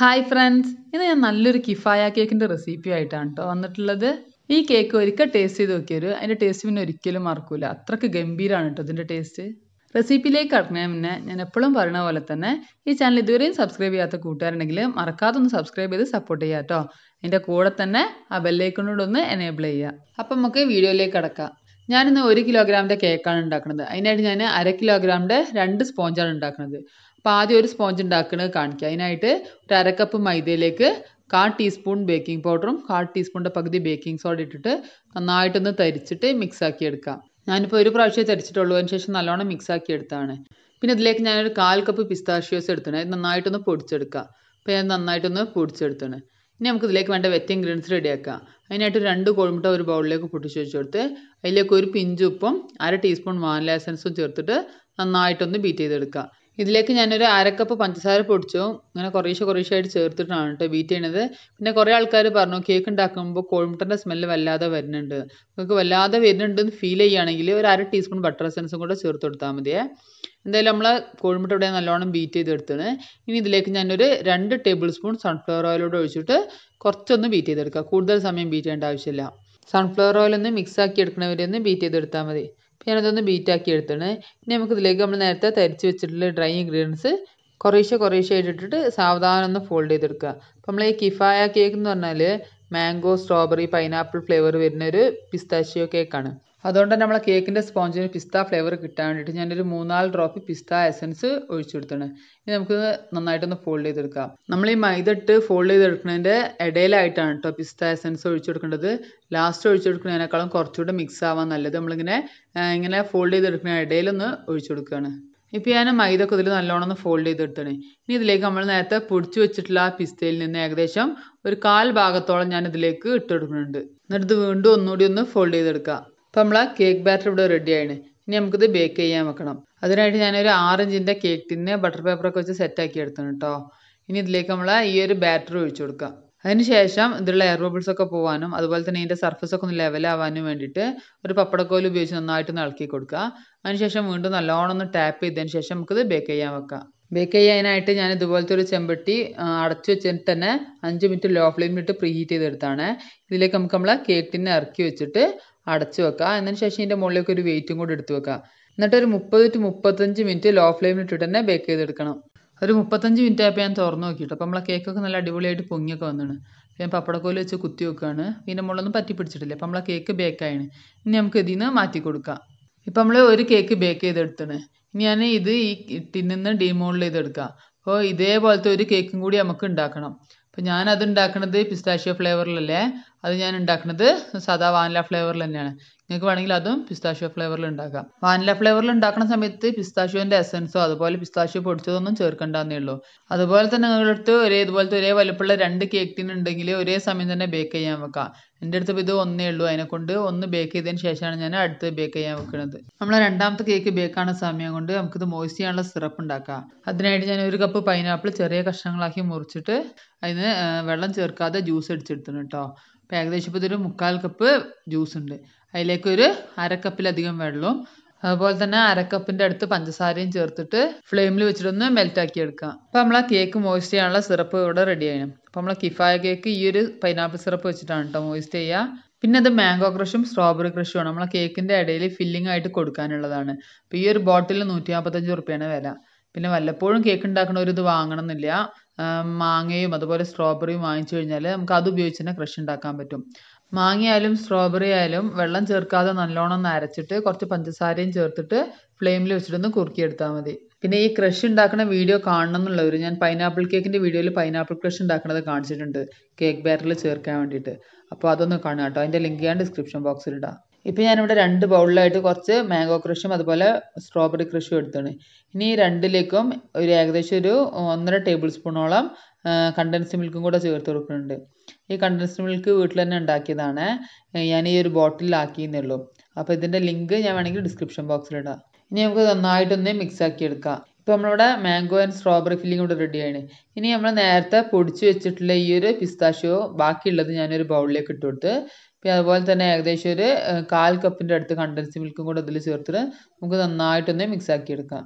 hi friends ഇന്ന് ഞാൻ നല്ലൊരു കിഫായ കേക്കിൻ്റെ റെസിപ്പി ആയിട്ടാണ് കേട്ടോ വന്നിട്ടുള്ളത് ഈ കേക്ക് ഒരിക്കൽ ടേസ്റ്റ് ചെയ്ത് നോക്കിയൊരു അതിൻ്റെ ടേസ്റ്റ് പിന്നെ ഒരിക്കലും മറക്കൂല അത്രയ്ക്ക് ഗംഭീരമാണ് കേട്ടോ ഇതിൻ്റെ ടേസ്റ്റ് റെസിപ്പിയിലേക്ക് കടക്കുന്നതിന് മുന്നേ ഞാൻ എപ്പോഴും പറയുന്ന പോലെ തന്നെ ഈ ചാനൽ ഇതുവരെയും സബ്സ്ക്രൈബ് ചെയ്യാത്ത കൂട്ടുകാരുണ്ടെങ്കിൽ മറക്കാതെ ഒന്ന് സബ്സ്ക്രൈബ് ചെയ്ത് സപ്പോർട്ട് ചെയ്യുക കേട്ടോ അതിൻ്റെ കൂടെ തന്നെ ആ ബെല്ലൈക്കണോട് ഒന്ന് എനേബിൾ ചെയ്യുക അപ്പം നമുക്ക് വീഡിയോയിലേക്ക് കിടക്കാം ഞാനിന്ന് ഒരു കിലോഗ്രാമിൻ്റെ കേക്കാണ് ഉണ്ടാക്കുന്നത് അതിനായിട്ട് ഞാൻ അര കിലോഗ്രാമിൻ്റെ രണ്ട് സ്പോഞ്ചാണ് ഉണ്ടാക്കുന്നത് അപ്പോൾ ആദ്യം ഒരു സ്പോഞ്ച് ഉണ്ടാക്കുന്നത് കാണിക്കുക അതിനായിട്ട് ഒരു അര കപ്പ് മൈദയിലേക്ക് കാൽ ടീസ്പൂൺ ബേക്കിംഗ് പൗഡറും കാൽ ടീസ്പൂണിൻ്റെ പകുതി ബേക്കിംഗ് സോഡ ഇട്ടിട്ട് നന്നായിട്ടൊന്ന് തരിച്ചിട്ട് മിക്സ് ആക്കി എടുക്കാം ഞാനിപ്പോൾ ഒരു പ്രാവശ്യം തരിച്ചിട്ടുള്ളൂ അതിന് ശേഷം നല്ലോണം മിക്സ് ആക്കി എടുത്താണ് പിന്നെ ഇതിലേക്ക് ഞാനൊരു കാൽ കപ്പ് പിസ്താഷ്യോസ് എടുത്താണ് അത് നന്നായിട്ടൊന്ന് പൊടിച്ചെടുക്കാം അപ്പോൾ ഞാൻ നന്നായിട്ടൊന്ന് പൊടിച്ചെടുത്താണ് ഇനി നമുക്ക് ഇതിലേക്ക് വേണ്ട വെറ്റ് ഇൻഗ്രീഡിയൻസ് റെഡിയാക്കാം അതിനായിട്ട് രണ്ട് കോഴിമുട്ട ഒരു ബൗളിലേക്ക് പൊട്ടിച്ച് വെച്ച് കൊടുത്ത് അതിലേക്ക് ഒരു പിഞ്ച് ഉപ്പും അര ടീസ്പൂൺ വാനില എസൻസും ചേർത്തിട്ട് നന്നായിട്ടൊന്ന് ബീറ്റ് ചെയ്തെടുക്കുക ഇതിലേക്ക് ഞാനൊരു അരക്കപ്പ് പഞ്ചസാര പൊടിച്ചു അങ്ങനെ കുറേശ്ശെ കുറേശ്ശെ ആയിട്ട് ചേർത്തിട്ടാണ് കേട്ടോ ബീറ്റ് ചെയ്യണത് പിന്നെ കുറേ ആൾക്കാർ പറഞ്ഞു കേക്ക് ഉണ്ടാക്കുമ്പോൾ കോഴിമുട്ടൻ്റെ സ്മെല്ല് വല്ലാതെ വരുന്നുണ്ട് നിങ്ങൾക്ക് വല്ലാതെ വരുന്നുണ്ടെന്ന് ഫീൽ ചെയ്യുകയാണെങ്കിൽ ഒരു അര ടീസ്പൂൺ ബട്ടർ എസൻസും കൂടെ ചേർത്ത് കൊടുത്താൽ മതിയേ എന്തായാലും നമ്മൾ കോഴിമുട്ട ഇവിടെ നല്ലോണം ബീറ്റ് ചെയ്തെടുത്താണ് ഇനി ഇതിലേക്ക് ഞാനൊരു രണ്ട് ടേബിൾ സ്പൂൺ സൺഫ്ലവർ ഓയിലൂടെ ഒഴിച്ചിട്ട് കുറച്ചൊന്ന് ബീറ്റ് ചെയ്തെടുക്കുക കൂടുതൽ സമയം ബീറ്റ് ചെയ്യേണ്ട ആവശ്യമില്ല സൺഫ്ലവർ ഓയിൽ ഒന്ന് മിക്സ് ആക്കി എടുക്കണവരെ ഒന്ന് ബീറ്റ് ചെയ്തെടുത്താൽ മതി അപ്പോൾ ഞാനതൊന്ന് ബീറ്റ് ആക്കി എടുത്താണ് ഇനി നമുക്ക് ഇതിലേക്ക് നമ്മൾ നേരത്തെ തരിച്ച് വെച്ചിട്ടുള്ള ഡ്രൈ ഇൻഗ്രീഡിയൻസ് കുറേശ്ശെ കുറേശ്ശെ ഇട്ടിട്ട് സാവധാനം ഒന്ന് ഫോൾഡ് ചെയ്തെടുക്കുക അപ്പോൾ നമ്മൾ ഈ കിഫായ കേക്ക് എന്ന് പറഞ്ഞാൽ മാംഗോ സ്ട്രോബെറി പൈനാപ്പിൾ ഫ്ലേവർ വരുന്ന ഒരു പിസ്താഷ്യോ കേക്കാണ് അതുകൊണ്ട് തന്നെ നമ്മളെ കേക്കിൻ്റെ സ്പോഞ്ചിന് പിസ്ത ഫ്ലേവർ കിട്ടാൻ വേണ്ടിയിട്ട് ഞാനൊരു മൂന്നാല് ഡ്രോപ്പ് പിസ്ത എസൻസ് ഒഴിച്ചു കൊടുത്താണ് ഇനി നമുക്ക് നന്നായിട്ടൊന്ന് ഫോൾഡ് ചെയ്തെടുക്കാം നമ്മൾ ഈ മൈദ ഇട്ട് ഫോൾഡ് ചെയ്തെടുക്കുന്നതിൻ്റെ ഇടയിലായിട്ടാണ് കേട്ടോ പിസ്ത എസൻസ് ഒഴിച്ചു കൊടുക്കേണ്ടത് ലാസ്റ്റ് ഒഴിച്ചു കൊടുക്കുന്നതിനേക്കാളും കുറച്ചുകൂടെ മിക്സ് ആവാൻ നല്ലത് നമ്മളിങ്ങനെ ഇങ്ങനെ ഫോൾഡ് ചെയ്തെടുക്കുന്ന ഇടയിലൊന്ന് ഒഴിച്ചു കൊടുക്കുകയാണ് ഇപ്പോൾ ഞാൻ മൈദ ഒക്കെ ഇതിൽ നല്ലോണം ഒന്ന് ഫോൾഡ് ചെയ്തെടുത്താണ് ഇനി ഇതിലേക്ക് നമ്മൾ നേരത്തെ പൊടിച്ചു വെച്ചിട്ടുള്ള ആ പിസ്തയിൽ നിന്ന് ഏകദേശം ഒരു കാൽ ഭാഗത്തോളം ഞാൻ ഇതിലേക്ക് ഇട്ടെടുക്കുന്നുണ്ട് എന്നിട്ട് ഇത് വീണ്ടും ഒന്നുകൂടി ഒന്ന് ഫോൾഡ് ചെയ്തെടുക്കുക അപ്പോൾ നമ്മൾ ആ കേക്ക് ബാറ്റർ ഇവിടെ റെഡി ആയിന് ഇനി നമുക്കിത് ബേക്ക് ചെയ്യാൻ വെക്കണം അതിനായിട്ട് ഞാനൊരു ആറഞ്ചിൻ്റെ കേക്ക് ടിന്ന് ബട്ടർ പേപ്പറൊക്കെ വെച്ച് സെറ്റാക്കി എടുത്താണ് കേട്ടോ ഇനി ഇതിലേക്ക് നമ്മൾ ഈ ഒരു ബാറ്റർ ഒഴിച്ചു കൊടുക്കുക അതിനുശേഷം ഇതിലുള്ള എയർ ബബിൾസ് ഒക്കെ പോകാനും അതുപോലെ തന്നെ ഇതിൻ്റെ സർഫസ് ഒക്കെ ഒന്ന് ലെവലാവാനും വേണ്ടിയിട്ട് ഒരു പപ്പടക്കോല് ഉപയോഗിച്ച് നന്നായിട്ട് ഇളക്കി കൊടുക്കുക അതിനുശേഷം വീണ്ടും നല്ലോണം ഒന്ന് ടാപ്പ് ചെയ്തതിന് ശേഷം നമുക്കിത് ബേക്ക് ചെയ്യാൻ വെക്കാം ബേക്ക് ചെയ്യാനായിട്ട് ഞാൻ ഇതുപോലത്തെ ഒരു ചെമ്പട്ടി അടച്ചു വെച്ചിട്ട് തന്നെ അഞ്ച് മിനിറ്റ് ലോ ഫ്ലെയിമിലിട്ട് പ്രീ ഹീറ്റ് ചെയ്തെടുത്താണ് ഇതിലേക്ക് നമുക്ക് നമ്മളെ കേക്ക് ടിന്നെ ഇറക്കി വെച്ചിട്ട് അടച്ചു വെക്കുക അതിന് ശേഷം ഇതിൻ്റെ മുകളിലേക്ക് ഒരു വെയിറ്റും കൂടി എടുത്ത് വെക്കുക എന്നിട്ട് ഒരു മുപ്പത് ടു മുപ്പത്തഞ്ച് മിനിറ്റ് ലോ ഫ്ലെയിമിൽ ഇട്ടിട്ട് തന്നെ ബേക്ക് ചെയ്തെടുക്കണം ഒരു മുപ്പത്തഞ്ച് മിനിറ്റ് ആയപ്പോൾ ഞാൻ തുറന്നു നോക്കിയിട്ട് അപ്പോൾ നമ്മളെ കേക്കൊക്കെ നല്ല അടിപൊളിയായിട്ട് പൊങ്ങിയൊക്കെ വന്നിണ് ഞാൻ പപ്പടക്കോല് വെച്ച് കുത്തി വെക്കുകയാണ് ഇതിൻ്റെ മുകളിലൊന്നും പറ്റി പിടിച്ചിട്ടില്ല അപ്പോൾ നമ്മളെ കേക്ക് ബേക്കായാണ് ഇനി നമുക്ക് ഇതിൽ നിന്ന് മാറ്റി കൊടുക്കാം ഇപ്പം നമ്മൾ ഒരു കേക്ക് ബേക്ക് ചെയ്തെടുത്താണ് ഇനി ഞാൻ ഇത് ഈ ടിന്നിൽ നിന്ന് ഡിമോൾഡ് ചെയ്തെടുക്കാം അപ്പോൾ ഇതേപോലത്തെ ഒരു കേക്കും കൂടി നമുക്ക് ഉണ്ടാക്കണം അപ്പോൾ ഞാനത് ഉണ്ടാക്കുന്നത് പിസ്താഷ്യോ ഫ്ലേവറിലല്ലേ അത് ഞാൻ ഉണ്ടാക്കുന്നത് സാധാ വാനില ഫ്ലേവറിൽ തന്നെയാണ് നിങ്ങൾക്ക് വേണമെങ്കിൽ അതും പിസ്താഷ്യോ ഫ്ലേവറിൽ ഉണ്ടാക്കാം വാനില ഫ്ലേവറിൽ ഉണ്ടാക്കുന്ന സമയത്ത് പിസ്താഷ്യോൻ്റെ എസൻസോ അതുപോലെ പിസ്താഷ്യോ പൊടിച്ചതൊന്നും ചേർക്കണ്ടെന്നേ ഉള്ളൂ അതുപോലെ തന്നെ നിങ്ങളുടെ അടുത്ത് ഒരേ ഇതുപോലത്തെ ഒരേ വലുപ്പമുള്ള രണ്ട് കേക്ക് ടിൻ ഉണ്ടെങ്കിൽ ഒരേ സമയം തന്നെ ബേക്ക് ചെയ്യാൻ വെക്കാം എൻ്റെ അടുത്ത് ഇത് ഒന്നേ ഉള്ളൂ അതിനെക്കൊണ്ട് ഒന്ന് ബേക്ക് ചെയ്തതിന് ശേഷമാണ് ഞാൻ അടുത്ത് ബേക്ക് ചെയ്യാൻ വെക്കുന്നത് നമ്മൾ രണ്ടാമത്തെ കേക്ക് ബേക്കാണ് സമയം കൊണ്ട് നമുക്കിത് മോയ്സ്റ്റ് ചെയ്യാനുള്ള സിറപ്പ് ഉണ്ടാക്കാം അതിനായിട്ട് ഞാൻ ഒരു കപ്പ് പൈനാപ്പിൾ ചെറിയ കഷ്ണങ്ങളാക്കി മുറിച്ചിട്ട് അതിന് വെള്ളം ചേർക്കാതെ ജ്യൂസ് അടിച്ചെടുത്തിട്ടുണ്ട് കേട്ടോ അപ്പോൾ ഏകദേശം ഇപ്പോൾ ഇതൊരു മുക്കാൽ കപ്പ് ജ്യൂസ് ഉണ്ട് അതിലേക്ക് ഒരു അരക്കപ്പിലധികം വെള്ളവും അതുപോലെ തന്നെ അരക്കപ്പിൻ്റെ അടുത്ത് പഞ്ചസാരയും ചേർത്തിട്ട് ഫ്ലെയിമിൽ വെച്ചിട്ടൊന്ന് മെൽറ്റാക്കി എടുക്കാം അപ്പോൾ നമ്മൾ ആ കേക്ക് മോയിസ്റ്റ് ചെയ്യാനുള്ള സിറപ്പ് ഇവിടെ റെഡി ആയിരുന്നു അപ്പോൾ നമ്മൾ കിഫായ കേക്ക് ഈ ഒരു പൈനാപ്പിൾ സിറപ്പ് വെച്ചിട്ടാണ് കേട്ടോ മോയിസ്റ്റ് ചെയ്യുക പിന്നെ അത് മാംഗോ ക്രഷും സ്ട്രോബെറി ക്രഷും ആണ് നമ്മളെ കേക്കിൻ്റെ ഇടയിൽ ഫില്ലിംഗ് ആയിട്ട് കൊടുക്കാനുള്ളതാണ് അപ്പോൾ ഈ ഒരു ബോട്ടിൽ നൂറ്റി നാൽപ്പത്തഞ്ച് റുപ്യാണ് വില പിന്നെ വല്ലപ്പോഴും കേക്ക് ഉണ്ടാക്കണ ഒരു ഇത് വാങ്ങണം എന്നില്ല മാങ്ങയും അതുപോലെ സ്ട്രോബെറിയും വാങ്ങിച്ചു കഴിഞ്ഞാൽ നമുക്ക് അത് ഉപയോഗിച്ച് തന്നെ ക്രഷ് ഉണ്ടാക്കാൻ പറ്റും മാങ്ങയായാലും സ്ട്രോബെറി ആയാലും വെള്ളം ചേർക്കാതെ നല്ലോണം ഒന്ന് അരച്ചിട്ട് കുറച്ച് പഞ്ചസാരയും ചേർത്തിട്ട് ഫ്ലെയിമിൽ വെച്ചിട്ടൊന്ന് കുറുക്കിയെടുത്താൽ മതി പിന്നെ ഈ ക്രഷ് ഉണ്ടാക്കുന്ന വീഡിയോ കാണണം എന്നുള്ളവർ ഞാൻ പൈനാപ്പിൾ കേക്കിൻ്റെ വീഡിയോയിൽ പൈനാപ്പിൾ ക്രഷ് ഉണ്ടാക്കുന്നത് കാണിച്ചിട്ടുണ്ട് കേക്ക് ബാറ്ററിൽ ചേർക്കാൻ വേണ്ടിയിട്ട് അപ്പോൾ അതൊന്ന് കാണുക കേട്ടോ അതിൻ്റെ ലിങ്ക് ഞാൻ ഡിസ്ക്രിപ്ഷൻ ബോക്സിൽ ഇടാം ഇപ്പോൾ ഞാനിവിടെ രണ്ട് ബൗളിലായിട്ട് കുറച്ച് മാംഗോ ക്രഷും അതുപോലെ സ്ട്രോബെറി ക്രഷും എടുത്താണ് ഇനി രണ്ടിലേക്കും ഒരു ഏകദേശം ഒരു ഒന്നര ടേബിൾ സ്പൂണോളം കണ്ടൻസ്ഡ് മിൽക്കും കൂടെ ചേർത്ത് കൊടുക്കുന്നുണ്ട് ഈ കണ്ടൻസ്ഡ് മിൽക്ക് വീട്ടിൽ തന്നെ ഉണ്ടാക്കിയതാണ് ഞാൻ ഈ ഒരു ബോട്ടിലാക്കിയെന്നേ ഉള്ളൂ അപ്പോൾ ഇതിൻ്റെ ലിങ്ക് ഞാൻ വേണമെങ്കിൽ ഡിസ്ക്രിപ്ഷൻ ബോക്സിലിടാം ഇനി നമുക്ക് നന്നായിട്ടൊന്ന് മിക്സ് ആക്കി എടുക്കാം ഇപ്പോൾ നമ്മളിവിടെ മാംഗോ ആൻഡ് സ്ട്രോബെറി ഫില്ലിംഗ് ഇവിടെ റെഡിയാണ് ഇനി നമ്മൾ നേരത്തെ പൊടിച്ച് വെച്ചിട്ടുള്ള ഈ ഒരു പിസ്താഷ്യോ ബാക്കിയുള്ളത് ഞാനൊരു ബൗളിലേക്ക് ഇട്ട് കൊടുത്ത് പിന്നെ അതുപോലെ തന്നെ ഏകദേശം ഒരു കാൽ കപ്പിൻ്റെ അടുത്ത് കണ്ടൻസ് മിൽക്കും കൂടെ ഇതിൽ ചേർത്തിട്ട് നമുക്ക് നന്നായിട്ടൊന്ന് മിക്സ് ആക്കി എടുക്കാം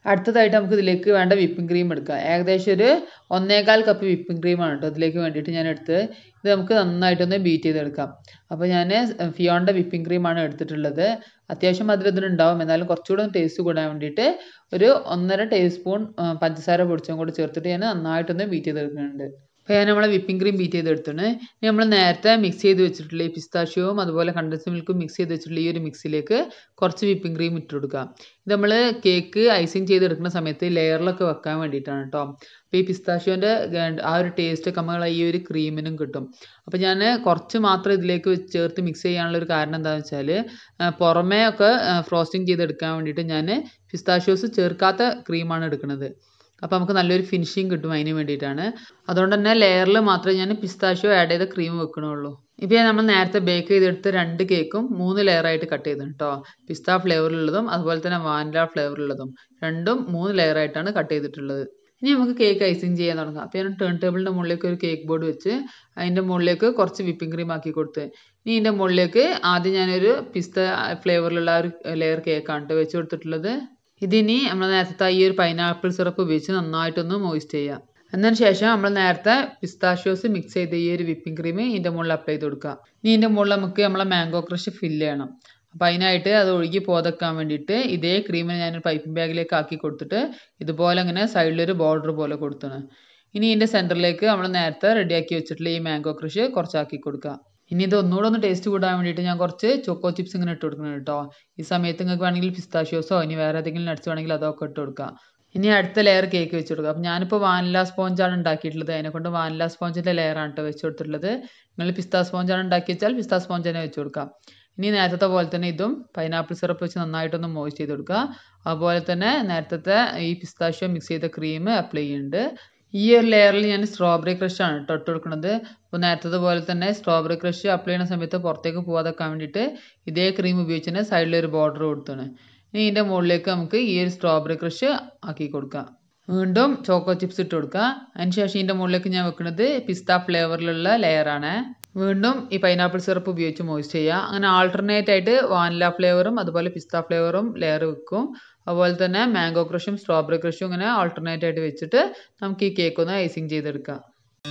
അടുത്തതായിട്ട് നമുക്ക് ഇതിലേക്ക് വേണ്ട വിപ്പിംഗ് ക്രീം എടുക്കാം ഏകദേശം ഒരു ഒന്നേകാൽ കപ്പ് വിപ്പിംഗ് ക്രീമാണ് കേട്ടോ ഇതിലേക്ക് വേണ്ടിയിട്ട് ഞാൻ എടുത്തത് ഇത് നമുക്ക് നന്നായിട്ടൊന്ന് ബീറ്റ് ചെയ്തെടുക്കാം അപ്പോൾ ഞാൻ ഫിയോണിൻ്റെ വിപ്പിംഗ് ക്രീമാണ് എടുത്തിട്ടുള്ളത് അത്യാവശ്യം മധുരം ഇതിനുണ്ടാവും എന്നാലും കുറച്ചുകൂടെ ടേസ്റ്റ് കൂടാൻ വേണ്ടിയിട്ട് ഒരു ഒന്നര ടേബിൾ സ്പൂൺ പഞ്ചസാര പൊടിച്ചും കൂടെ ചേർത്തിട്ട് ഞാൻ നന്നായിട്ടൊന്ന് ബീറ്റ് ചെയ്തെടുക്കുന്നുണ്ട് അപ്പോൾ ഞാൻ നമ്മളെ വിപ്പിംഗ് ക്രീം ബീറ്റ് ചെയ്തെടുത്താണ് ഇനി നമ്മൾ നേരത്തെ മിക്സ് ചെയ്ത് വെച്ചിട്ടുള്ള ഈ പിസ്താഷ്യവും അതുപോലെ കണ്ടൻസ് മിൽക്കും മിക്സ് ചെയ്ത് വെച്ചിട്ടുള്ള ഈ ഒരു മിക്സിലേക്ക് കുറച്ച് വിപ്പിംഗ് ക്രീം ഇട്ട് കൊടുക്കുക ഇത് നമ്മൾ കേക്ക് ഐസിങ് ചെയ്തെടുക്കുന്ന സമയത്ത് ലെയറിലൊക്കെ വെക്കാൻ വേണ്ടിയിട്ടാണ് കേട്ടോ അപ്പോൾ ഈ പിസ്താഷ്യോൻ്റെ ആ ഒരു ടേസ്റ്റ് ഒക്കെ നമ്മൾ ഈ ഒരു ക്രീമിനും കിട്ടും അപ്പോൾ ഞാൻ കുറച്ച് മാത്രം ഇതിലേക്ക് ചേർത്ത് മിക്സ് ചെയ്യാനുള്ള ഒരു കാരണം എന്താണെന്ന് വെച്ചാൽ പുറമേ ഒക്കെ ഫ്രോസ്റ്റിംഗ് ചെയ്തെടുക്കാൻ വേണ്ടിയിട്ട് ഞാൻ പിസ്താഷ്യോസ് ചേർക്കാത്ത ക്രീമാണ് എടുക്കുന്നത് അപ്പോൾ നമുക്ക് നല്ലൊരു ഫിനിഷിങ് കിട്ടും അതിന് വേണ്ടിയിട്ടാണ് അതുകൊണ്ട് തന്നെ ലെയറിൽ മാത്രമേ ഞാൻ പിസ്താഷ്യോ ആഡ് ചെയ്ത ക്രീം വെക്കണുള്ളൂ ഇപ്പോൾ നമ്മൾ നേരത്തെ ബേക്ക് ചെയ്തെടുത്ത രണ്ട് കേക്കും മൂന്ന് ലെയറായിട്ട് കട്ട് ചെയ്തു കേട്ടോ പിസ്ത ഫ്ലേവറിലുള്ളതും അതുപോലെ തന്നെ വാനില ഫ്ലേവറിലുള്ളതും രണ്ടും മൂന്ന് ലെയറായിട്ടാണ് കട്ട് ചെയ്തിട്ടുള്ളത് ഇനി നമുക്ക് കേക്ക് ഐസിങ് ചെയ്യാൻ തുടങ്ങാം അപ്പോൾ ഞാൻ ടേൺ ടേബിളിൻ്റെ മുകളിലേക്ക് ഒരു കേക്ക് ബോർഡ് വെച്ച് അതിൻ്റെ മുകളിലേക്ക് കുറച്ച് വിപ്പിംഗ് ക്രീം ആക്കി കൊടുത്ത് ഇനി ഇതിൻ്റെ മുകളിലേക്ക് ആദ്യം ഞാനൊരു പിസ്ത ഫ്ലേവറിലുള്ള ഒരു ലെയർ കേക്കാണ് കേട്ടോ വെച്ച് കൊടുത്തിട്ടുള്ളത് ഇതിനി നമ്മൾ നേരത്തെ ഈ ഒരു പൈനാപ്പിൾ സിറപ്പ് ഉപയോഗിച്ച് നന്നായിട്ടൊന്ന് മോയിസ്റ്റ് ചെയ്യാം എന്നതിന് ശേഷം നമ്മൾ നേരത്തെ പിസ്താഷ്യോസ് മിക്സ് ചെയ്ത ഈ ഒരു വിപ്പിംഗ് ക്രീം ഇതിൻ്റെ മുകളിൽ അപ്ലൈ ചെയ്ത് കൊടുക്കുക ഇനി ഇതിൻ്റെ മുകളിൽ നമുക്ക് നമ്മളെ മാംഗോ ക്രഷ് ഫില്ല് ചെയ്യണം അപ്പോൾ അതിനായിട്ട് അത് ഒഴുകി പോതെക്കാൻ വേണ്ടിയിട്ട് ഇതേ ക്രീമിനെ ഞാൻ പൈപ്പിംഗ് ബാഗിലേക്ക് ആക്കി കൊടുത്തിട്ട് ഇതുപോലെ ഇങ്ങനെ സൈഡിലൊരു ബോർഡർ പോലെ കൊടുത്തതാണ് ഇനി ഇതിൻ്റെ സെൻറ്ററിലേക്ക് നമ്മൾ നേരത്തെ റെഡിയാക്കി വെച്ചിട്ടുള്ള ഈ മാംഗോ ക്രഷ് കുറച്ചാക്കി കൊടുക്കുക ഇനി ഇത് ഒന്നുകൂടെ ഒന്ന് ടേസ്റ്റ് കൂടാൻ വേണ്ടിയിട്ട് ഞാൻ കുറച്ച് ചോക്കോ ചിപ്സ് ഇങ്ങനെ ഇട്ട് കൊടുക്കണം കേട്ടോ ഈ സമയത്ത് നിങ്ങൾക്ക് വേണമെങ്കിൽ പിസ്താഷ്യോസോ ഇനി വേറെ ഏതെങ്കിലും നട്ട്സ് വേണമെങ്കിൽ അതൊക്കെ ഇട്ട് കൊടുക്കാം ഇനി അടുത്ത ലെയർ കേക്ക് വെച്ച് കൊടുക്കുക അപ്പം ഞാനിപ്പോൾ വാനില സ്പോഞ്ചാണ് ഉണ്ടാക്കിയിട്ടുള്ളത് അതിനെക്കൊണ്ട് വാനില സ്പോഞ്ചിൻ്റെ ലെയറാണ് കേട്ടോ വെച്ച് കൊടുത്തിട്ടുള്ളത് നിങ്ങൾ പിസ്ത സ്പോഞ്ചാണ് ഉണ്ടാക്കി വെച്ചാൽ പിസ്ത സ്പോഞ്ച് തന്നെ വെച്ച് കൊടുക്കാം ഇനി നേരത്തെ പോലെ തന്നെ ഇതും പൈനാപ്പിൾ സിറപ്പ് വെച്ച് നന്നായിട്ടൊന്ന് മോയിസ്റ്റ് ചെയ്ത് കൊടുക്കുക അതുപോലെ തന്നെ നേരത്തെ ഈ പിസ്താഷ്യോ മിക്സ് ചെയ്ത ക്രീം അപ്ലൈ ചെയ്യുന്നുണ്ട് ഈ ഒരു ലെയറിൽ ഞാൻ സ്ട്രോബെറി ക്രഷ് ആണ് ഇട്ട് കൊടുക്കുന്നത് അപ്പോൾ നേരത്തെ പോലെ തന്നെ സ്ട്രോബെറി ക്രഷ് അപ്ലൈ ചെയ്യുന്ന സമയത്ത് പുറത്തേക്ക് പോകാതെക്കാൻ വേണ്ടിയിട്ട് ഇതേ ക്രീം ഉപയോഗിച്ച് തന്നെ സൈഡിലൊരു ബോർഡർ കൊടുത്താണ് ഇനി ഇതിൻ്റെ മുകളിലേക്ക് നമുക്ക് ഈ ഒരു സ്ട്രോബെറി ക്രഷ് ആക്കി കൊടുക്കാം വീണ്ടും ചോക്കോ ചിപ്സ് ഇട്ട് കൊടുക്കുക അതിന് ശേഷം ഇതിൻ്റെ മുകളിലേക്ക് ഞാൻ വെക്കുന്നത് പിസ്ത ഫ്ലേവറിലുള്ള ലെയറാണ് വീണ്ടും ഈ പൈനാപ്പിൾ സിറപ്പ് ഉപയോഗിച്ച് മോയിസ്റ്റ് ചെയ്യുക അങ്ങനെ ആൾട്ടർനേറ്റ് ആയിട്ട് വാനില ഫ്ലേവറും അതുപോലെ പിസ്ത ഫ്ലേവറും ലെയർ വെക്കും അതുപോലെ തന്നെ മാംഗോ ക്രഷും സ്ട്രോബെറി ക്രഷും ഇങ്ങനെ ആൾട്ടർനേറ്റ് ആയിട്ട് വെച്ചിട്ട് നമുക്ക് ഈ കേക്ക് ഒന്ന് ഐസിങ് ചെയ്തെടുക്കാം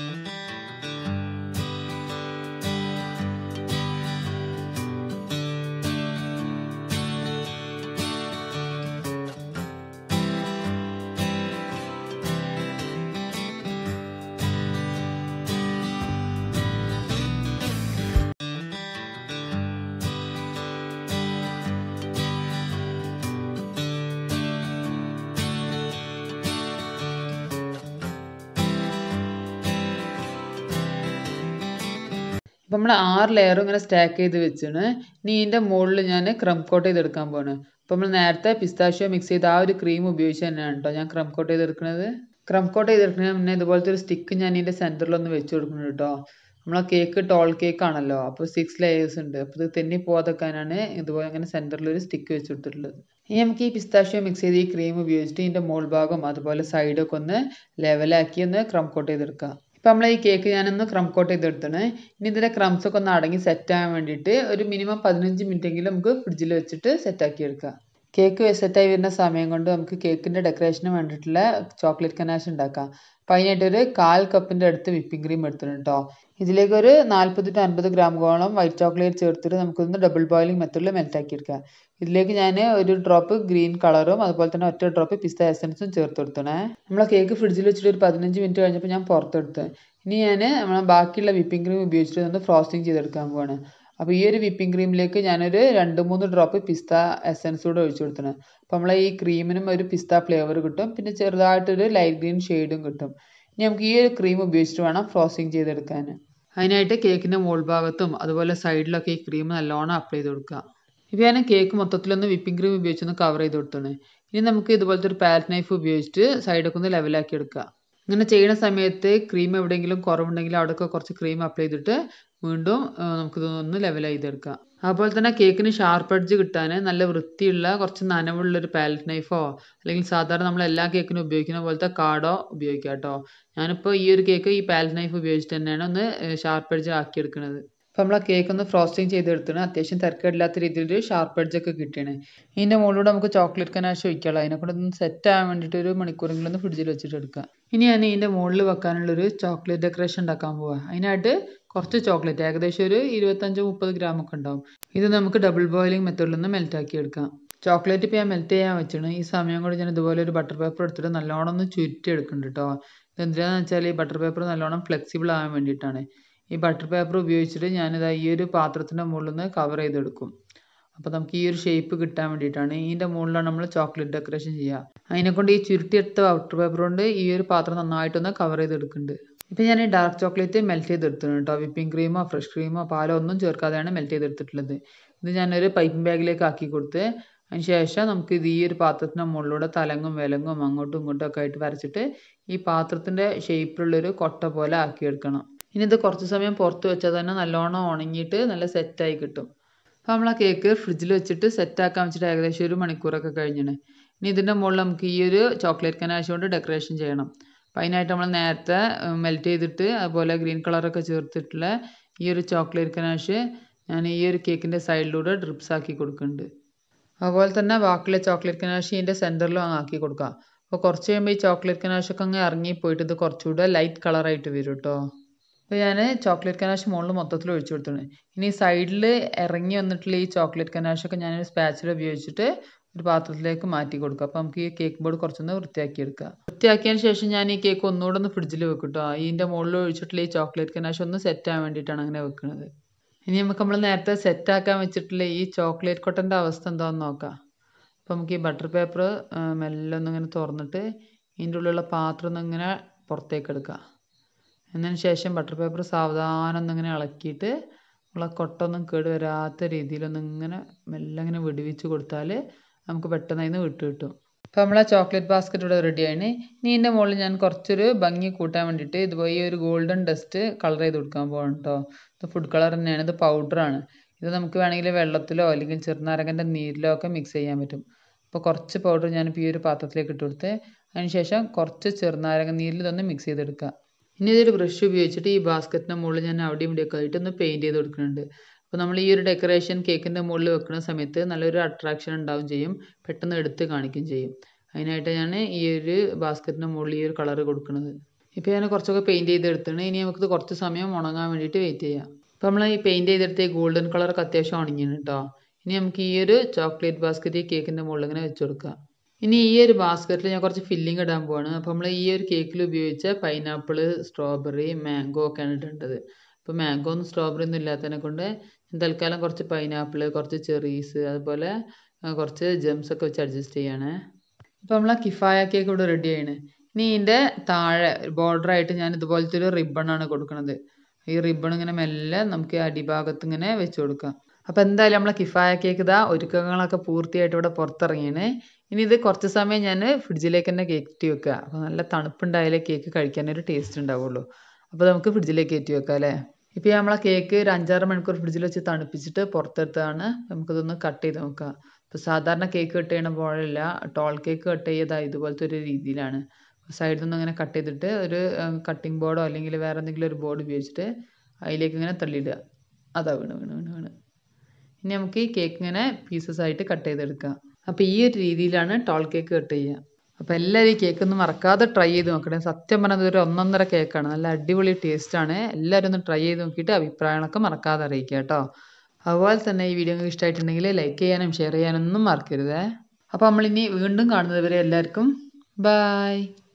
ഇപ്പം നമ്മൾ ആറ് ലെയറും ഇങ്ങനെ സ്റ്റാക്ക് ചെയ്ത് വെച്ചാണ് ഇനി ഇതിൻ്റെ മുകളിൽ ഞാൻ ക്രം കോട്ട് ചെയ്തെടുക്കാൻ പോവാണ് അപ്പം നമ്മൾ നേരത്തെ പിസ്താഷ്യോ മിക്സ് ചെയ്ത് ആ ഒരു ക്രീം ഉപയോഗിച്ച് തന്നെയാണ് കേട്ടോ ഞാൻ ക്രം കോട്ട് ചെയ്തെടുക്കുന്നത് ക്രം കോട്ട് ചെയ്തെടുക്കുന്നതിന് മുന്നേ ഇതുപോലത്തെ ഒരു സ്റ്റിക്ക് ഞാൻ ഇതിൻ്റെ സെൻറ്ററിലൊന്ന് വെച്ച് കൊടുക്കുന്നുണ്ട് കേട്ടോ നമ്മളെ കേക്ക് ടോൾ കേക്ക് ആണല്ലോ അപ്പോൾ സിക്സ് ലെയേഴ്സ് ഉണ്ട് അപ്പോൾ ഇത് തെന്നി പോകാതെക്കാനാണ് ഇതുപോലെ അങ്ങനെ സെൻറ്ററിൽ ഒരു സ്റ്റിക്ക് വെച്ച് കൊടുത്തിട്ടുള്ളത് ഇനി നമുക്ക് ഈ പിസ്താഷ്യോ മിക്സ് ചെയ്ത് ഈ ക്രീം ഉപയോഗിച്ചിട്ട് ഇതിൻ്റെ മോൾ ഭാഗം അതുപോലെ സൈഡൊക്കെ ഒന്ന് ലെവലാക്കി ഒന്ന് ക്രം കോട്ട് ചെയ്തെടുക്കുക ഇപ്പം നമ്മൾ ഈ കേക്ക് ഞാനൊന്ന് ക്രം കോട്ട് ചെയ്തെടുത്താണ് ഇനി ഇതിൻ്റെ ക്രംസ് ഒക്കെ ഒന്ന് അടങ്ങി സെറ്റ് ആകാൻ വേണ്ടിയിട്ട് ഒരു മിനിമം പതിനഞ്ച് മിനിറ്റ് എങ്കിലും നമുക്ക് ഫ്രിഡ്ജിൽ വെച്ചിട്ട് സെറ്റാക്കി എടുക്കാം കേക്ക് സെറ്റായി വരുന്ന സമയം കൊണ്ട് നമുക്ക് കേക്കിൻ്റെ ഡെക്കറേഷന് വേണ്ടിയിട്ടുള്ള ചോക്ലേറ്റ് കനാഷ് ഉണ്ടാക്കാം അപ്പം അതിനായിട്ടൊരു കാൽ കപ്പിൻ്റെ അടുത്ത് വിപ്പിംഗ് ക്രീം എടുത്തിട്ടുണ്ട് കേട്ടോ ഇതിലേക്ക് ഒരു നാൽപ്പത് ടു അൻപത് ഗ്രാമോളം വൈറ്റ് ചോക്ലേറ്റ് ചേർത്തിട്ട് നമുക്കൊന്ന് ഡബിൾ ബോയിലിംഗ് മെത്തഡിൽ മെൽറ്റാക്കി എടുക്കാം ഇതിലേക്ക് ഞാൻ ഒരു ഡ്രോപ്പ് ഗ്രീൻ കളറും അതുപോലെ തന്നെ ഒറ്റ ഡ്രോപ്പ് പിസ്ത എസൻസും ചേർത്ത് കൊടുത്തണേ നമ്മളെ കേക്ക് ഫ്രിഡ്ജിൽ വെച്ചിട്ട് ഒരു പതിനഞ്ച് മിനിറ്റ് കഴിഞ്ഞപ്പോൾ ഞാൻ പുറത്തെടുത്ത് ഇനി ഞാൻ നമ്മളെ ബാക്കിയുള്ള വിപ്പിംഗ് ക്രീം ഉപയോഗിച്ചിട്ട് ഒന്ന് ഫ്രോസ്റ്റിംഗ് ചെയ്തെടുക്കാൻ പോവാണ് അപ്പോൾ ഈ ഒരു വിപ്പിംഗ് ക്രീമിലേക്ക് ഞാനൊരു രണ്ട് മൂന്ന് ഡ്രോപ്പ് പിസ്ത എസൻസ് കൂടെ ഒഴിച്ചു കൊടുത്തത് അപ്പോൾ നമ്മളെ ഈ ക്രീമിനും ഒരു പിസ്ത ഫ്ലേവർ കിട്ടും പിന്നെ ചെറുതായിട്ടൊരു ലൈറ്റ് ഗ്രീൻ ഷെയ്ഡും കിട്ടും ഇനി നമുക്ക് ഈ ഒരു ക്രീം ഉപയോഗിച്ചിട്ട് വേണം ഫ്രോസ്റ്റിംഗ് ചെയ്തെടുക്കാൻ അതിനായിട്ട് കേക്കിൻ്റെ മുകൾ ഭാഗത്തും അതുപോലെ സൈഡിലൊക്കെ ഈ ക്രീം നല്ലോണം അപ്ലൈ ചെയ്ത് കൊടുക്കുക ഇപ്പോൾ ഞാൻ കേക്ക് മൊത്തത്തിലൊന്ന് വിപ്പിംഗ് ക്രീം ഉപയോഗിച്ചൊന്ന് കവർ ചെയ്ത് കൊടുത്താണ് ഇനി നമുക്ക് ഇതുപോലത്തെ ഒരു പാലറ്റ് നൈഫ് ഉപയോഗിച്ചിട്ട് സൈഡൊക്കെ ഒന്ന് ലെവലാക്കി എടുക്കുക ഇങ്ങനെ ചെയ്യുന്ന സമയത്ത് ക്രീം എവിടെയെങ്കിലും കുറവുണ്ടെങ്കിൽ അവിടെയൊക്കെ കുറച്ച് ക്രീം അപ്ലൈ ചെയ്തിട്ട് വീണ്ടും നമുക്കിതൊന്ന് ലെവൽ ചെയ്തെടുക്കാം അതുപോലെ തന്നെ കേക്കിന് ഷാർപ്പ് എഡ്ജ് കിട്ടാൻ നല്ല വൃത്തിയുള്ള കുറച്ച് നനവുള്ള ഒരു പാലറ്റ് നൈഫോ അല്ലെങ്കിൽ സാധാരണ നമ്മൾ എല്ലാ കേക്കിനും ഉപയോഗിക്കുന്ന പോലത്തെ കാർഡോ ഉപയോഗിക്കാം കേട്ടോ ഞാനിപ്പോൾ ഈ ഒരു കേക്ക് ഈ പാലറ്റ് നൈഫ് ഉപയോഗിച്ചിട്ട് തന്നെയാണ് ഒന്ന് ഷാർപ്പ് എഡ്ജ് ആക്കിയെടുക്കുന്നത് അപ്പോൾ നമ്മൾ ആ കേക്ക് ഒന്ന് ഫ്രോസ്റ്റിംഗ് ചെയ്തെടുത്തിന് അത്യാവശ്യം തിരക്കേടില്ലാത്ത രീതിയിൽ ഒരു ഷാർപ്പ് എഡ്ജൊക്കെ കിട്ടിയാണ് ഇതിൻ്റെ മുകളിലൂടെ നമുക്ക് ചോക്ലേറ്റ് കനാശ് ഒഴിക്കാനുള്ള അതിനെ കൊണ്ട് ഒന്ന് സെറ്റ് ആവാൻ വേണ്ടിയിട്ട് ഒരു മണിക്കൂറെങ്കിലും ഒന്ന് ഫ്രിഡ്ജിൽ വെച്ചിട്ട് എടുക്കുക ഇനി ഞാൻ ഇതിൻ്റെ മുകളിൽ വെക്കാനുള്ളൊരു ചോക്ലേറ്റ് ഡെക്കറേഷൻ ഉണ്ടാക്കാൻ പോവാം അതിനായിട്ട് കുറച്ച് ചോക്ലേറ്റ് ഏകദേശം ഒരു ഇരുപത്തഞ്ച് മുപ്പത് ഗ്രാം ഒക്കെ ഉണ്ടാവും ഇത് നമുക്ക് ഡബിൾ ബോയിലിംഗ് മെത്തേഡിൽ നിന്ന് മെൽറ്റ് ആക്കി എടുക്കാം ചോക്ലേറ്റ് ഇപ്പോൾ ഞാൻ മെൽറ്റ് ചെയ്യാൻ വെച്ചാണ് ഈ സമയം കൊണ്ട് ഞാൻ ഇതുപോലെ ഒരു ബട്ടർ പേപ്പർ എടുത്തിട്ട് നല്ലോണം ഒന്ന് ചുരുട്ടി എടുക്കുന്നുണ്ട് കേട്ടോ ഇത് എന്തിനാന്ന് വെച്ചാൽ ഈ ബട്ടർ പേപ്പർ നല്ലോണം ഫ്ലെക്സിബിൾ ആവാൻ വേണ്ടിയിട്ടാണ് ഈ ബട്ടർ പേപ്പർ ഉപയോഗിച്ചിട്ട് ഞാനിതാ ഈ ഒരു പാത്രത്തിൻ്റെ മുകളിൽ നിന്ന് കവർ ചെയ്തെടുക്കും അപ്പോൾ നമുക്ക് ഈ ഒരു ഷേപ്പ് കിട്ടാൻ വേണ്ടിയിട്ടാണ് ഇതിൻ്റെ മുകളിലാണ് നമ്മൾ ചോക്ലേറ്റ് ഡെക്കറേഷൻ ചെയ്യുക അതിനെക്കൊണ്ട് ഈ ചുരുട്ടിയെടുത്ത ബട്ടർ പേപ്പർ കൊണ്ട് ഈ ഒരു പാത്രം നന്നായിട്ടൊന്ന് കവർ ചെയ്തെടുക്കുന്നുണ്ട് ഇപ്പം ഞാൻ ഈ ഡാർക്ക് ചോക്ലേറ്റ് മെൽറ്റ് ചെയ്തെടുത്തിട്ടുണ്ട് കേട്ടോ വിപ്പിംഗ് ക്രീമോ ഫ്രഷ് ക്രീമോ പാലോ ഒന്നും ചേർക്കാതെയാണ് മെൽറ്റ് ചെയ്തെടുത്തിട്ടുള്ളത് ഇത് ഞാനൊരു പൈപ്പിംഗ് ബാഗിലേക്ക് ആക്കി കൊടുത്ത് അതിന് ശേഷം നമുക്ക് ഇത് ഈ ഒരു പാത്രത്തിൻ്റെ മുകളിലൂടെ തലങ്ങും വിലങ്ങും അങ്ങോട്ടും ഇങ്ങോട്ടും ഒക്കെ ആയിട്ട് വരച്ചിട്ട് ഈ പാത്രത്തിൻ്റെ ഷേപ്പിലുള്ളൊരു കൊട്ട പോലെ ആക്കിയെടുക്കണം ഇനി ഇത് കുറച്ച് സമയം പുറത്ത് വെച്ചാൽ തന്നെ നല്ലോണം ഉണങ്ങിയിട്ട് നല്ല സെറ്റായി കിട്ടും അപ്പോൾ നമ്മൾ ആ കേക്ക് ഫ്രിഡ്ജിൽ വെച്ചിട്ട് സെറ്റാക്കാൻ വെച്ചിട്ട് ഏകദേശം ഒരു മണിക്കൂറൊക്കെ കഴിഞ്ഞിണ് ഇനി ഇതിൻ്റെ മുകളിൽ നമുക്ക് ഈ ഒരു ചോക്ലേറ്റ് കനാശ് കൊണ്ട് ഡെക്കറേഷൻ ചെയ്യണം അപ്പോൾ അതിനായിട്ട് നമ്മൾ നേരത്തെ മെൽറ്റ് ചെയ്തിട്ട് അതുപോലെ ഗ്രീൻ കളറൊക്കെ ചേർത്തിട്ടുള്ള ഈ ഒരു ചോക്ലേറ്റ് കനാശ് ഞാൻ ഈ ഒരു കേക്കിൻ്റെ സൈഡിലൂടെ ഡ്രിപ്സ് ആക്കി കൊടുക്കുന്നുണ്ട് അതുപോലെ തന്നെ ബാക്കിയുള്ള ചോക്ലേറ്റ് കനാശ് ഇതിൻ്റെ സെൻറ്ററിലും അങ്ങ് ആക്കി കൊടുക്കുക അപ്പോൾ കുറച്ച് കഴിയുമ്പോൾ ഈ ചോക്ലേറ്റ് കനാശൊക്കെ അങ്ങ് ഇറങ്ങി പോയിട്ട് ഇത് കുറച്ചുകൂടെ ലൈറ്റ് കളറായിട്ട് വരും കേട്ടോ അപ്പോൾ ഞാൻ ചോക്ലേറ്റ് കനാശ് മുകളിൽ മൊത്തത്തിൽ ഒഴിച്ചു കൊടുത്തിട്ടുണ്ട് ഇനി സൈഡിൽ ഇറങ്ങി വന്നിട്ടുള്ള ഈ ചോക്ലേറ്റ് കനാശൊക്കെ ഞാനൊരു സ്പാച്ചിൽ ഉപയോഗിച്ചിട്ട് ഒരു പാത്രത്തിലേക്ക് മാറ്റി കൊടുക്കുക അപ്പോൾ നമുക്ക് ഈ കേക്ക് ബോർഡ് കുറച്ചൊന്ന് വൃത്തിയാക്കി എടുക്കുക വൃത്തിയാക്കിയതിന് ശേഷം ഞാൻ ഈ കേക്ക് ഒന്നുകൂടെ ഒന്ന് ഫ്രിഡ്ജിൽ വെക്കും കേട്ടോ ഇതിൻ്റെ മുകളിൽ ഒഴിച്ചിട്ടുള്ള ഈ ചോക്ലേറ്റ് കനാശ് ഒന്ന് സെറ്റ് ആവാൻ വേണ്ടിയിട്ടാണ് അങ്ങനെ വെക്കുന്നത് ഇനി നമുക്ക് നമ്മൾ നേരത്തെ സെറ്റ് ആക്കാൻ വെച്ചിട്ടുള്ള ഈ ചോക്ലേറ്റ് കൊട്ടൻ്റെ അവസ്ഥ എന്താണെന്ന് നോക്കാം അപ്പോൾ നമുക്ക് ഈ ബട്ടർ പേപ്പർ മെല്ലെ ഒന്നിങ്ങനെ തുറന്നിട്ട് ഇതിൻ്റെ ഉള്ളിലുള്ള പാത്രം ഒന്നിങ്ങനെ പുറത്തേക്ക് എടുക്കുക എന്നതിന് ശേഷം ബട്ടർ പേപ്പർ സാവധാനം ഒന്നിങ്ങനെ ഇളക്കിയിട്ട് നമ്മളെ കൊട്ടൊന്നും കേട് വരാത്ത രീതിയിലൊന്നും ഇങ്ങനെ മെല്ലെ ഇങ്ങനെ വിടുവിച്ച് കൊടുത്താൽ നമുക്ക് പെട്ടെന്ന് അതിന് വിട്ട് കിട്ടും അപ്പോൾ നമ്മളെ ചോക്ലേറ്റ് ബാസ്ക്കറ്റ് ഇവിടെ റെഡിയാണ് ഇനി ഇതിൻ്റെ മുകളിൽ ഞാൻ കുറച്ചൊരു ഭംഗി കൂട്ടാൻ വേണ്ടിയിട്ട് ഇതുപോലെ ഈ ഒരു ഗോൾഡൻ ഡസ്റ്റ് കളർ ചെയ്ത് കൊടുക്കാൻ പോകണം കേട്ടോ ഇത് ഫുഡ് കളർ തന്നെയാണ് ഇത് പൗഡറാണ് ഇത് നമുക്ക് വേണമെങ്കിൽ വെള്ളത്തിലോ അല്ലെങ്കിൽ ചെറുനാരങ്ങൻ്റെ നീരിലോ ഒക്കെ മിക്സ് ചെയ്യാൻ പറ്റും അപ്പോൾ കുറച്ച് പൗഡർ ഞാനിപ്പോൾ ഈ ഒരു പാത്രത്തിലേക്ക് ഇട്ട് കൊടുത്ത് അതിന് ശേഷം കുറച്ച് ചെറുനാരങ്ങ നീരിൽ ഇതൊന്ന് മിക്സ് ചെയ്തെടുക്കുക ഇനി ഇതൊരു ബ്രഷ് ഉപയോഗിച്ചിട്ട് ഈ ബാസ്ക്കറ്റിൻ്റെ മുകളിൽ ഞാൻ അവിടെയും ഇവിടെയൊക്കെ ആയിട്ട് ഒന്ന് പെയിൻറ്റ് ചെയ്ത് കൊടുക്കുന്നുണ്ട് അപ്പോൾ നമ്മൾ ഈ ഒരു ഡെക്കറേഷൻ കേക്കിൻ്റെ മുകളിൽ വെക്കുന്ന സമയത്ത് നല്ലൊരു അട്രാക്ഷൻ ഉണ്ടാവും ചെയ്യും പെട്ടെന്ന് എടുത്ത് കാണിക്കുകയും ചെയ്യും അതിനായിട്ട് ഞാൻ ഈ ഒരു ബാസ്ക്കറ്റിൻ്റെ മുകളിൽ ഈ ഒരു കളർ കൊടുക്കുന്നത് ഇപ്പോൾ ഞാൻ കുറച്ചൊക്കെ പെയിൻറ്റ് ചെയ്തെടുത്താണ് ഇനി നമുക്കിത് കുറച്ച് സമയം ഉണങ്ങാൻ വേണ്ടിയിട്ട് വെയിറ്റ് ചെയ്യാം അപ്പോൾ നമ്മൾ ഈ പെയിൻറ്റ് ചെയ്തെടുത്ത ഈ ഗോൾഡൻ കളറൊക്കെ അത്യാവശ്യം ഉണങ്ങിയാണ് കേട്ടോ ഇനി നമുക്ക് ഈ ഒരു ചോക്ലേറ്റ് ബാസ്ക്കറ്റ് ഈ കേക്കിൻ്റെ മുകളിൽ ഇങ്ങനെ വെച്ച് കൊടുക്കാം ഇനി ഈ ഒരു ബാസ്ക്കറ്റിൽ ഞാൻ കുറച്ച് ഫില്ലിംഗ് ഇടാൻ പോവാണ് അപ്പോൾ നമ്മൾ ഈ ഒരു കേക്കിൽ ഉപയോഗിച്ച പൈനാപ്പിൾ സ്ട്രോബെറി മാംഗോ ഒക്കെയാണ് ഇടേണ്ടത് അപ്പോൾ മാംഗോ ഒന്നും സ്ട്രോബെറി ഒന്നും ഇല്ലാത്തതിനെ കൊണ്ട് ഞാൻ തൽക്കാലം കുറച്ച് പൈനാപ്പിൾ കുറച്ച് ചെറീസ് അതുപോലെ കുറച്ച് ജെംസ് ഒക്കെ വെച്ച് അഡ്ജസ്റ്റ് ചെയ്യാണ് അപ്പോൾ നമ്മൾ ആ കിഫായ കേക്ക് ഇവിടെ റെഡി ആണ് ഇനി ഇതിൻ്റെ താഴെ ബോർഡറായിട്ട് ഞാൻ ഇതുപോലത്തെ ഒരു റിബണാണ് കൊടുക്കുന്നത് ഈ റിബൺ ഇങ്ങനെ മെല്ലെ നമുക്ക് അടിഭാഗത്ത് ഇങ്ങനെ വെച്ച് കൊടുക്കാം അപ്പോൾ എന്തായാലും നമ്മളെ കിഫായ കേക്ക് ഇതാ ഒരുക്കങ്ങളൊക്കെ പൂർത്തിയായിട്ട് ഇവിടെ പുറത്തിറങ്ങിയാണ് ഇനി ഇത് കുറച്ച് സമയം ഞാൻ ഫ്രിഡ്ജിലേക്ക് തന്നെ കയറ്റി വെക്കുക അപ്പോൾ നല്ല തണുപ്പുണ്ടായാലേ കേക്ക് കഴിക്കാനൊരു ടേസ്റ്റ് ഉണ്ടാവുള്ളൂ അപ്പോൾ നമുക്ക് ഫ്രിഡ്ജിലേക്ക് കയറ്റി വെക്കാം അല്ലേ ഇപ്പോൾ നമ്മളെ കേക്ക് ഒരു അഞ്ചാറ് മണിക്കൂർ ഫ്രിഡ്ജിൽ വെച്ച് തണുപ്പിച്ചിട്ട് പുറത്തെടുത്താണ് നമുക്കിതൊന്ന് കട്ട് ചെയ്ത് നോക്കാം ഇപ്പോൾ സാധാരണ കേക്ക് കട്ട് ചെയ്യണ പോലെയല്ല ടോൾ കേക്ക് കട്ട് ചെയ്താൽ ഇതുപോലത്തെ ഒരു രീതിയിലാണ് സൈഡിൽ നിന്ന് അങ്ങനെ കട്ട് ചെയ്തിട്ട് ഒരു കട്ടിംഗ് ബോർഡോ അല്ലെങ്കിൽ വേറെ എന്തെങ്കിലും ഒരു ബോർഡ് ഉപയോഗിച്ചിട്ട് അതിലേക്ക് ഇങ്ങനെ തള്ളിയിടുക അതാ വീണ് വീണ് വീണ് വീണ് ഇനി നമുക്ക് ഈ കേക്ക് ഇങ്ങനെ പീസസ് ആയിട്ട് കട്ട് ചെയ്തെടുക്കാം അപ്പോൾ ഈ ഒരു രീതിയിലാണ് ടോൾ കേക്ക് കട്ട് ചെയ്യുക അപ്പോൾ എല്ലാവരും ഈ കേക്ക് ഒന്ന് മറക്കാതെ ട്രൈ ചെയ്ത് നോക്കണേ സത്യം പറഞ്ഞത് ഒരു ഒന്നൊന്നര കേക്കാണ് നല്ല അടിപൊളി ടേസ്റ്റാണ് എല്ലാവരും ഒന്ന് ട്രൈ ചെയ്ത് നോക്കിയിട്ട് അഭിപ്രായങ്ങളൊക്കെ മറക്കാതെ അറിയിക്കുക കേട്ടോ അതുപോലെ തന്നെ ഈ വീഡിയോ നിങ്ങൾക്ക് ഇഷ്ടമായിട്ടുണ്ടെങ്കിൽ ലൈക്ക് ചെയ്യാനും ഷെയർ ചെയ്യാനൊന്നും മറക്കരുതേ അപ്പോൾ നമ്മളിനി വീണ്ടും കാണുന്നത് വരെ എല്ലാവർക്കും ബായ്